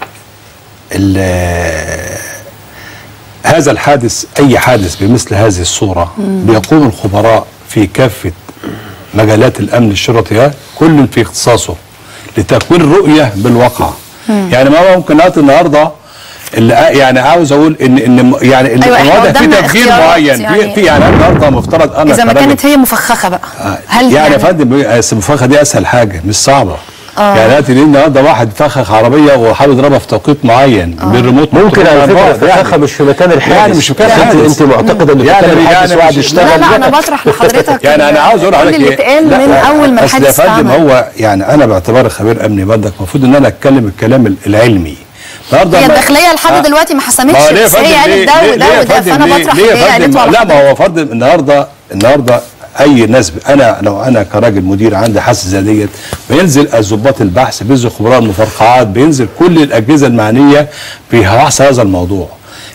Speaker 3: ال- هذا الحادث اي حادث بمثل هذه الصوره بيقوم الخبراء في كافه مجالات الامن الشرطي كل في اختصاصه لتكوين رؤيه بالواقع يعني ما ممكن نقعد النهارده اللي يعني عاوز اقول ان ان يعني اللي
Speaker 1: أيوة، إحنا
Speaker 3: واضح في
Speaker 1: قدامنا
Speaker 3: تفكير
Speaker 1: اختيارات
Speaker 3: معين
Speaker 1: يعني.
Speaker 3: في, في يعني أنا النهارده مفترض انا
Speaker 1: اذا ما
Speaker 3: كراجل-
Speaker 1: كانت هي مفخخه بقى هل
Speaker 3: يعني يا فندم السمفخه دي اسهل حاجه مش صعبه
Speaker 1: آه.
Speaker 3: يعني دلوقتي ليه النهارده واحد فخخ عربيه وحاول يضربها في توقيت معين بالريموت
Speaker 2: ممكن على
Speaker 3: كنترول
Speaker 2: فكره
Speaker 3: يعني.
Speaker 2: الفخاخه مش في مكان الحادث
Speaker 3: يعني مش في مكان
Speaker 2: بس انت
Speaker 3: الحادث.
Speaker 2: انت معتقد ان في
Speaker 3: يعني-
Speaker 2: مكان الحادث
Speaker 3: يعني
Speaker 2: واحد
Speaker 3: مش-
Speaker 2: يشتغل
Speaker 1: لا لا انا
Speaker 2: لا.
Speaker 1: بطرح لحضرتك
Speaker 3: يعني انا عاوز اقول
Speaker 1: كل
Speaker 3: لحضرتك
Speaker 1: اللي
Speaker 3: إيه؟
Speaker 1: اتقال
Speaker 3: لا،
Speaker 1: من
Speaker 3: لا،
Speaker 1: اول ما
Speaker 3: أصل يا
Speaker 1: الحادث
Speaker 3: فندم
Speaker 1: اتعمل
Speaker 3: هو يعني انا باعتباري خبير امني برضك المفروض ان انا اتكلم الكلام ال- العلمي النهارده
Speaker 1: هي
Speaker 3: ما-
Speaker 1: الداخليه لحد
Speaker 3: آه.
Speaker 1: دلوقتي ما حسمتش
Speaker 3: ما هو ليه يا
Speaker 1: بس هي
Speaker 3: فندم؟
Speaker 1: قالت
Speaker 3: ليه-
Speaker 1: ده
Speaker 3: ليه-
Speaker 1: وده
Speaker 3: ليه يا
Speaker 1: وده
Speaker 3: فندم؟
Speaker 1: فانا
Speaker 3: ليه-
Speaker 1: بطرح
Speaker 3: ليه يا
Speaker 1: اللي هي
Speaker 3: فندم؟
Speaker 1: قالته على
Speaker 3: لا ما
Speaker 1: حضرتك.
Speaker 3: هو فرض النهارده النهارده اي ناس انا لو انا كراجل مدير عندي حاسه زي ديت بينزل الضباط البحث بينزل خبراء المفرقعات بينزل كل الاجهزه المعنيه في بحث هذا الموضوع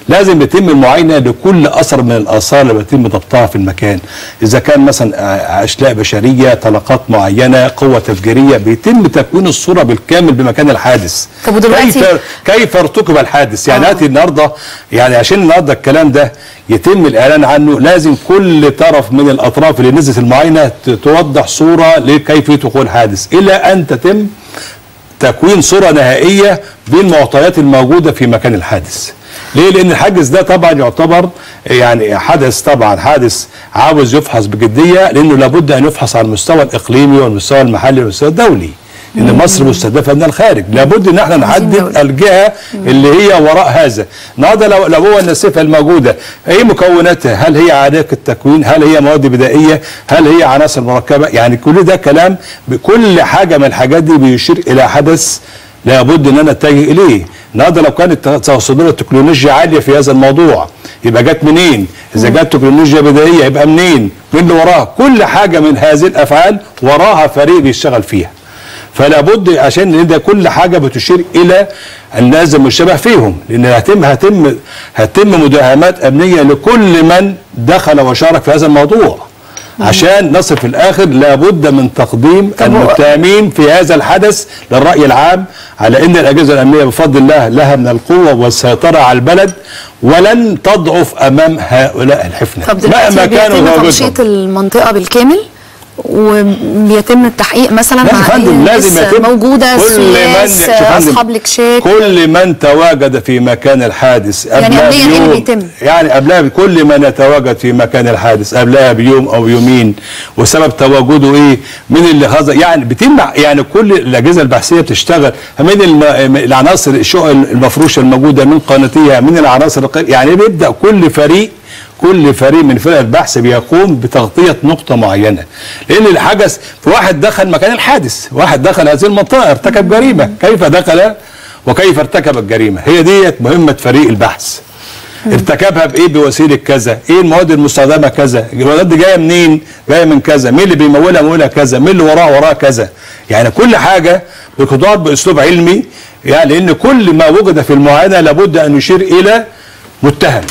Speaker 3: لازم يتم المعاينه لكل اثر من الاثار اللي بيتم ضبطها في المكان اذا كان مثلا آه، اشلاء بشريه طلقات معينه قوه تفجيريه بيتم تكوين الصوره بالكامل بمكان الحادث
Speaker 1: طب ودلوقتي-
Speaker 3: كيف كيف ارتكب الحادث يعني
Speaker 1: آه.
Speaker 3: هاتي النهارده يعني عشان النهارده الكلام ده يتم الاعلان عنه لازم كل طرف من الاطراف اللي نزلت المعاينه ت- توضح صوره لكيفيه وقوع الحادث الى ان تتم تكوين صوره نهائيه بالمعطيات الموجوده في مكان الحادث. ليه؟ لان الحادث ده طبعا يعتبر يعني حدث طبعا حادث عاوز يفحص بجديه لانه لابد ان يفحص على المستوى الاقليمي والمستوى المحلي والمستوى الدولي. ان مصر مستهدفه من الخارج، لابد ان احنا نحدد
Speaker 1: دولة.
Speaker 3: الجهه اللي هي وراء هذا. النهارده لو لو هو النسيفه الموجوده ايه مكوناتها؟ هل هي عادات التكوين؟ هل هي مواد بدائيه؟ هل هي عناصر مركبه؟ يعني كل ده كلام بكل حاجه من الحاجات دي بيشير الى حدث لابد ان انا اتجه اليه. النهارده لو كانت تصدر التكنولوجيا عاليه في هذا الموضوع يبقى جت منين؟ اذا جت تكنولوجيا بدائيه يبقى منين؟ مين اللي وراها؟ كل حاجه من هذه الافعال وراها فريق بيشتغل فيها. فلا بد عشان لان ده كل حاجه بتشير الى الناس المشتبه فيهم لان هتم هتم هتم مداهمات امنيه لكل من دخل وشارك في هذا الموضوع عشان نصل في الاخر لابد من تقديم
Speaker 1: طب هو-
Speaker 3: المتهمين في هذا الحدث للراي العام على ان الاجهزه الامنيه بفضل الله لها من القوه والسيطره على البلد ولن تضعف امام هؤلاء الحفنه
Speaker 1: طب دلوقتي
Speaker 3: مهما كانوا
Speaker 1: بيتم
Speaker 3: تواجدهم.
Speaker 1: تمشيط المنطقه بالكامل وبيتم التحقيق مثلا
Speaker 3: لا يا
Speaker 1: مع
Speaker 3: فندم
Speaker 1: أي
Speaker 3: لازم
Speaker 1: ناس
Speaker 3: يتم
Speaker 1: موجوده
Speaker 3: كل من
Speaker 1: سياس
Speaker 3: شوف يا فندم،
Speaker 1: اصحاب الاكشاك
Speaker 3: كل من تواجد في مكان الحادث
Speaker 1: يعني
Speaker 3: قبلها
Speaker 1: أمنياً إيه اللي
Speaker 3: بيوم
Speaker 1: بيتم؟
Speaker 3: يعني قبلها كل من يتواجد في مكان الحادث قبلها بيوم او يومين وسبب تواجده ايه مين اللي خزق يعني بيتم يعني كل الاجهزه البحثيه بتشتغل من الم... العناصر الشقق المفروشه الموجوده من قناتيها من العناصر الق- يعني بيبدا كل فريق كل فريق من فرق البحث بيقوم بتغطية نقطة معينة لأن الحدث في واحد دخل مكان الحادث واحد دخل هذه المنطقة ارتكب جريمة كيف دخل وكيف ارتكب الجريمة هي ديت مهمة فريق البحث ارتكبها بايه بوسيله كذا ايه المواد المستخدمه كذا المواد دي جايه منين جايه من كذا مين اللي بيمولها مولها كذا مين اللي وراه وراه كذا يعني كل حاجه بتدار باسلوب علمي يعني لان كل ما وجد في المعاينه لابد ان يشير الى متهم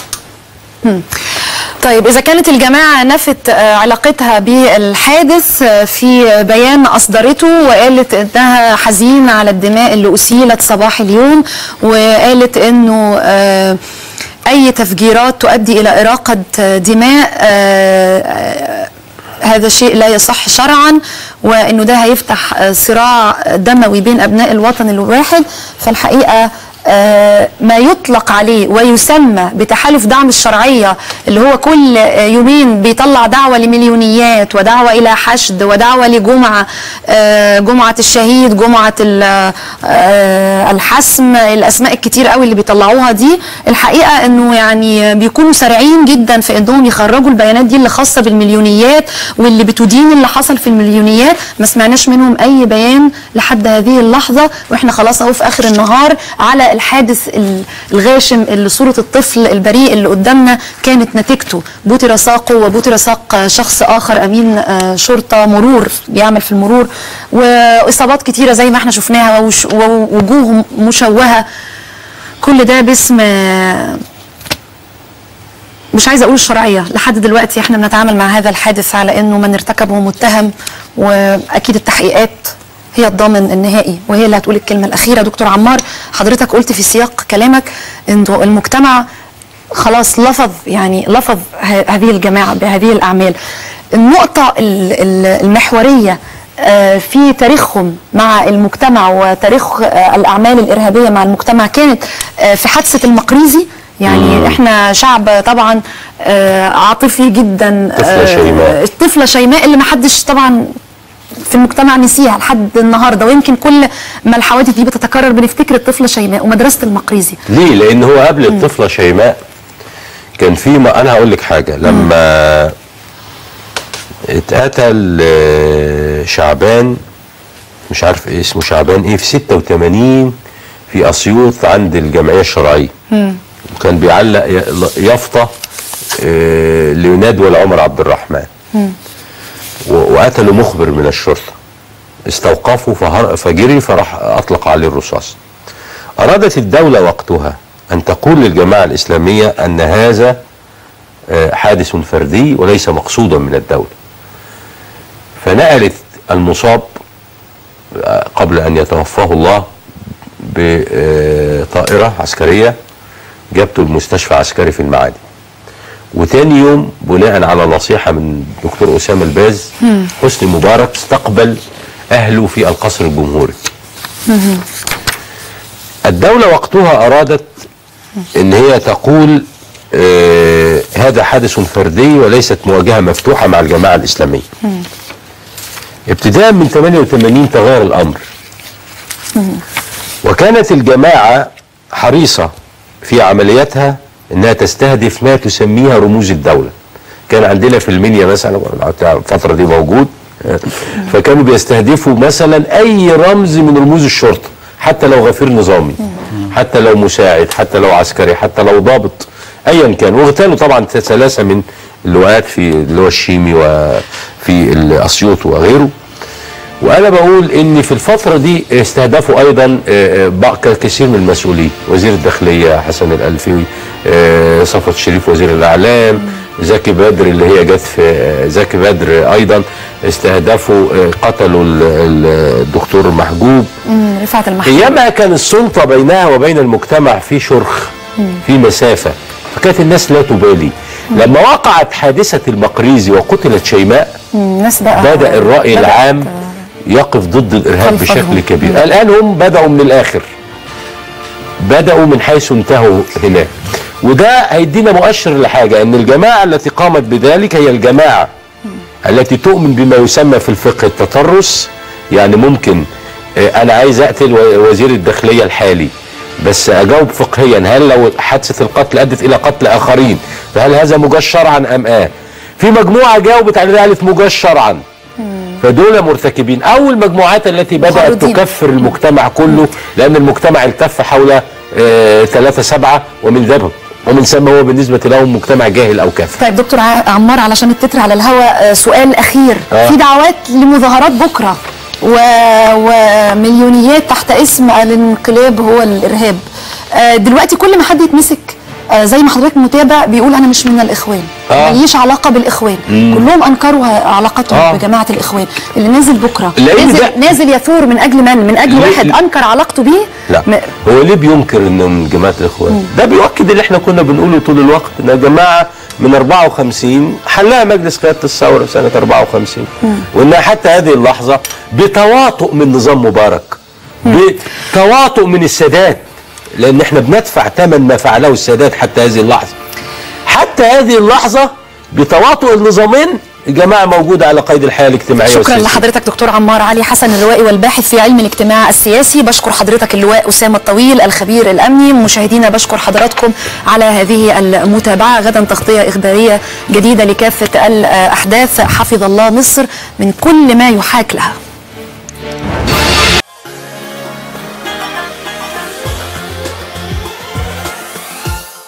Speaker 1: طيب إذا كانت الجماعة نفت آه، علاقتها بالحادث آه، في بيان أصدرته وقالت إنها حزينة على الدماء اللي أسيلت صباح اليوم وقالت إنه آه، أي تفجيرات تؤدي إلى إراقة آه، دماء آه، آه، هذا شيء لا يصح شرعا وانه ده هيفتح آه، صراع دموي بين ابناء الوطن الواحد فالحقيقه آه، ما يطلق عليه ويسمى بتحالف دعم الشرعيه اللي هو كل آه، يومين بيطلع دعوه لمليونيات ودعوه الى حشد ودعوه لجمعه آه، جمعه الشهيد جمعه ال- آه، الحسم الاسماء الكتير قوي اللي بيطلعوها دي الحقيقه انه يعني بيكونوا سريعين جدا في انهم يخرجوا البيانات دي اللي خاصه بالمليونيات واللي بتدين اللي حصل في المليونيات ما سمعناش منهم اي بيان لحد هذه اللحظه واحنا خلاص اهو في اخر النهار على الحادث ال- الغاشم اللي صوره الطفل البريء اللي قدامنا كانت نتيجته بوتر ساقه وبوتر ساق شخص اخر امين آه، شرطه مرور بيعمل في المرور واصابات كتيره زي ما احنا شفناها ووش- ووجوه مشوهه كل ده باسم آه، مش عايزه اقول الشرعيه لحد دلوقتي احنا بنتعامل مع هذا الحادث على انه من ارتكبه متهم واكيد التحقيقات هي الضامن النهائي وهي اللي هتقول الكلمه الاخيره دكتور عمار حضرتك قلت في سياق كلامك انه المجتمع خلاص لفظ يعني لفظ ه- هذه الجماعه بهذه الاعمال النقطه ال- ال- المحوريه آه، في تاريخهم مع المجتمع وتاريخ آه، الاعمال الارهابيه مع المجتمع كانت آه، في حادثه المقريزي يعني احنا شعب طبعا آه، عاطفي جدا
Speaker 2: طفلة شيماء.
Speaker 1: الطفله شيماء اللي ما حدش طبعا في المجتمع نسيها لحد النهارده ويمكن كل ما الحوادث دي بتتكرر بنفتكر الطفله شيماء ومدرسه المقريزي
Speaker 2: ليه؟ لأن هو قبل الطفلة شيماء كان في ما أنا هقول لك حاجة لما اتقتل آه، شعبان مش عارف إيه اسمه شعبان ايه في 86 في اسيوط عند الجمعيه الشرعيه وكان بيعلق ي- يافطه آه، لندوه لعمر عبد الرحمن و- وقتلوا مخبر من الشرطه استوقفوا فهر- فجري فراح اطلق عليه الرصاص ارادت الدوله وقتها أن تقول للجماعة الإسلامية أن هذا آه، حادث فردي وليس مقصودا من الدولة فنقلت المصاب آه، قبل أن يتوفاه الله بطائرة عسكرية جابته المستشفى عسكري في المعادي وتاني يوم بناء على نصيحة من دكتور أسامة الباز حسني مبارك استقبل أهله في القصر الجمهوري الدولة وقتها أرادت ان هي تقول آه هذا حادث فردي وليست مواجهه مفتوحه مع الجماعه الاسلاميه. ابتداء من 88 تغير الامر. وكانت الجماعه حريصه في عملياتها انها تستهدف ما تسميها رموز الدوله. كان عندنا في المنيا مثلا الفتره دي موجود آه، فكانوا بيستهدفوا مثلا اي رمز من رموز الشرطه حتى لو غفير نظامي حتى لو مساعد حتى لو عسكري حتى لو ضابط ايا كان واغتالوا طبعا ثلاثه من اللواءات في اللي هو الشيمي وفي الاسيوط وغيره وانا بقول ان في الفتره دي استهدفوا ايضا آه، آه، بق- كثير من المسؤولين وزير الداخليه حسن الالفي آه، صفوت الشريف وزير الاعلام زكي بدر اللي هي جت في آه، زكي بدر ايضا استهدفوا آه، قتلوا ال- ال- الدكتور محجوب
Speaker 1: مم، رفعت المحكمة
Speaker 2: ايامها كان السلطه بينها وبين المجتمع في شرخ في مسافه فكانت الناس لا تبالي لما وقعت حادثه المقريزي وقتلت شيماء
Speaker 1: الناس بقى
Speaker 2: بدا الراي
Speaker 1: بدأت،
Speaker 2: العام يقف ضد الارهاب
Speaker 1: خلفهم.
Speaker 2: بشكل كبير الان هم بداوا من الاخر بداوا من حيث انتهوا هناك وده هيدينا مؤشر لحاجه ان الجماعه التي قامت بذلك هي الجماعه التي تؤمن بما يسمى في الفقه التطرس يعني ممكن آه، انا عايز اقتل و- وزير الداخليه الحالي بس اجاوب فقهيا هل لو حادثه القتل ادت الى قتل اخرين فهل هذا مجاز شرعا ام اه في مجموعه جاوبت على ذلك مجاز شرعا فدول مرتكبين او المجموعات التي بدات
Speaker 1: مخالطين.
Speaker 2: تكفر المجتمع كله لان المجتمع التف حول آه، ثلاثة سبعة ومن ذنب ومن ثم هو بالنسبة لهم مجتمع جاهل أو كافر
Speaker 1: طيب دكتور ع- عمار علشان التتر على الهواء آه، سؤال اخير
Speaker 2: آه.
Speaker 1: في دعوات لمظاهرات بكره و... ومليونيات تحت اسم الانقلاب هو الارهاب آه، دلوقتي كل ما حد يتمسك آه، زي ما حضرتك متابع بيقول انا مش من الاخوان
Speaker 2: آه.
Speaker 1: ماليش علاقه بالاخوان كلهم انكروا ه- علاقتهم
Speaker 2: آه.
Speaker 1: بجماعه الاخوان اللي نازل بكره
Speaker 2: لأن
Speaker 1: نازل,
Speaker 2: ده-
Speaker 1: نازل يثور من اجل من من اجل
Speaker 2: ليه-
Speaker 1: واحد انكر علاقته بيه
Speaker 2: لا
Speaker 1: م-
Speaker 2: هو ليه بينكر انه من جماعه الاخوان؟ ده بيؤكد اللي احنا كنا بنقوله طول الوقت ان يا جماعه من 54 حلها مجلس قياده الثوره سنه 54 وانها حتى هذه اللحظه بتواطؤ من نظام مبارك بتواطؤ من السادات لان احنا بندفع ثمن ما فعله السادات حتى هذه اللحظه حتى هذه اللحظه بتواطؤ النظامين الجماعه موجوده على قيد الحياه الاجتماعيه
Speaker 1: شكرا
Speaker 2: والسياسية.
Speaker 1: لحضرتك دكتور عمار علي حسن اللوائي والباحث في علم الاجتماع السياسي بشكر حضرتك اللواء أسامة الطويل الخبير الأمني مشاهدينا بشكر حضراتكم على هذه المتابعة غدا تغطية إخبارية جديدة لكافة الأحداث حفظ الله مصر من كل ما يحاك لها